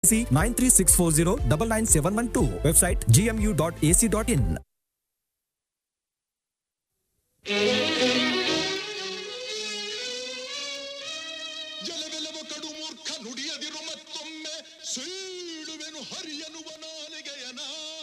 nine three six four zero double nine seven one two website GMU dot ac dot in ಜಲವೆಲವ ಕಡು ಮೂರ್ಖ ನುಡಿಯದಿರು ಮತ್ತೊಮ್ಮೆ ಸೀಳುವೆನು ಹರಿಯನುವ ನಾಲಿಗೆಯನ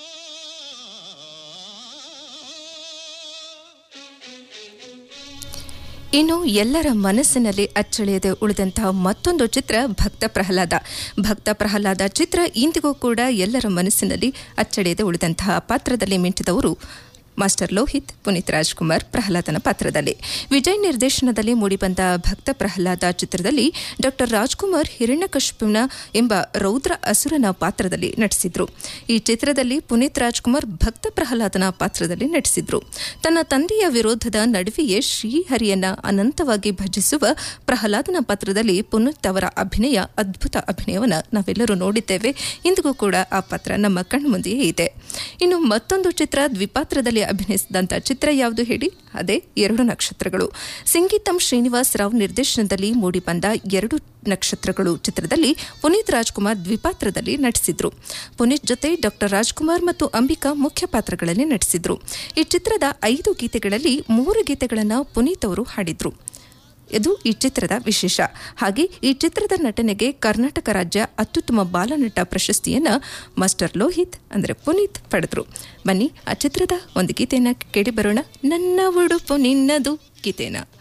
ಇನ್ನು ಎಲ್ಲರ ಮನಸ್ಸಿನಲ್ಲಿ ಅಚ್ಚಳಿಯದೆ ಉಳಿದಂತಹ ಮತ್ತೊಂದು ಚಿತ್ರ ಭಕ್ತ ಪ್ರಹ್ಲಾದ ಭಕ್ತ ಪ್ರಹ್ಲಾದ ಚಿತ್ರ ಇಂದಿಗೂ ಕೂಡ ಎಲ್ಲರ ಮನಸ್ಸಿನಲ್ಲಿ ಅಚ್ಚಳಿಯದೆ ಉಳಿದಂತಹ ಪಾತ್ರದಲ್ಲಿ ಮಿಂಚಿದವರು ಮಾಸ್ಟರ್ ಲೋಹಿತ್ ಪುನೀತ್ ರಾಜ್ಕುಮಾರ್ ಪ್ರಹ್ಲಾದನ ಪಾತ್ರದಲ್ಲಿ ವಿಜಯ್ ನಿರ್ದೇಶನದಲ್ಲಿ ಮೂಡಿಬಂದ ಭಕ್ತ ಪ್ರಹ್ಲಾದ ಚಿತ್ರದಲ್ಲಿ ಡಾಕ್ಟರ್ ರಾಜ್ಕುಮಾರ್ ಹಿರಣ್ಯಕಶ್ಯಪನ ಎಂಬ ರೌದ್ರ ಅಸುರನ ಪಾತ್ರದಲ್ಲಿ ನಟಿಸಿದ್ರು ಈ ಚಿತ್ರದಲ್ಲಿ ಪುನೀತ್ ರಾಜ್ಕುಮಾರ್ ಭಕ್ತ ಪ್ರಹ್ಲಾದನ ಪಾತ್ರದಲ್ಲಿ ನಟಿಸಿದ್ರು ತನ್ನ ತಂದೆಯ ವಿರೋಧದ ನಡುವೆಯೇ ಶ್ರೀಹರಿಯನ್ನ ಅನಂತವಾಗಿ ಭಜಿಸುವ ಪ್ರಹ್ಲಾದನ ಪಾತ್ರದಲ್ಲಿ ಪುನೀತ್ ಅವರ ಅಭಿನಯ ಅದ್ಭುತ ಅಭಿನಯವನ್ನ ನಾವೆಲ್ಲರೂ ನೋಡಿದ್ದೇವೆ ಇಂದಿಗೂ ಕೂಡ ಆ ಪಾತ್ರ ನಮ್ಮ ಕಣ್ಮುಂದೆಯೇ ಇದೆ ಇನ್ನು ಮತ್ತೊಂದು ಚಿತ್ರ ದ್ವಿಪಾತ್ರದಲ್ಲಿ ಅಭಿನಯಿಸಿದಂಥ ಚಿತ್ರ ಯಾವುದು ಹೇಳಿ ಅದೇ ಎರಡು ನಕ್ಷತ್ರಗಳು ಸಂಗೀತಂ ಶ್ರೀನಿವಾಸ್ ರಾವ್ ನಿರ್ದೇಶನದಲ್ಲಿ ಮೂಡಿಬಂದ ಎರಡು ನಕ್ಷತ್ರಗಳು ಚಿತ್ರದಲ್ಲಿ ಪುನೀತ್ ರಾಜ್ಕುಮಾರ್ ದ್ವಿಪಾತ್ರದಲ್ಲಿ ನಟಿಸಿದ್ರು ಪುನೀತ್ ಜೊತೆ ಡಾಕ್ಟರ್ ರಾಜ್ಕುಮಾರ್ ಮತ್ತು ಅಂಬಿಕಾ ಮುಖ್ಯ ಪಾತ್ರಗಳಲ್ಲಿ ನಟಿಸಿದ್ರು ಈ ಚಿತ್ರದ ಐದು ಗೀತೆಗಳಲ್ಲಿ ಮೂರು ಗೀತೆಗಳನ್ನು ಪುನೀತ್ ಅವರು ಹಾಡಿದ್ರು ಇದು ಈ ಚಿತ್ರದ ವಿಶೇಷ ಹಾಗೆ ಈ ಚಿತ್ರದ ನಟನೆಗೆ ಕರ್ನಾಟಕ ರಾಜ್ಯ ಅತ್ಯುತ್ತಮ ಬಾಲನಟ ಪ್ರಶಸ್ತಿಯನ್ನ ಮಾಸ್ಟರ್ ಲೋಹಿತ್ ಅಂದರೆ ಪುನೀತ್ ಪಡೆದ್ರು ಬನ್ನಿ ಆ ಚಿತ್ರದ ಒಂದು ಗೀತೆಯನ್ನ ಕೇಳಿ ಬರೋಣ ನನ್ನ ಉಡುಪು ನಿನ್ನದು ಗೀತೆನ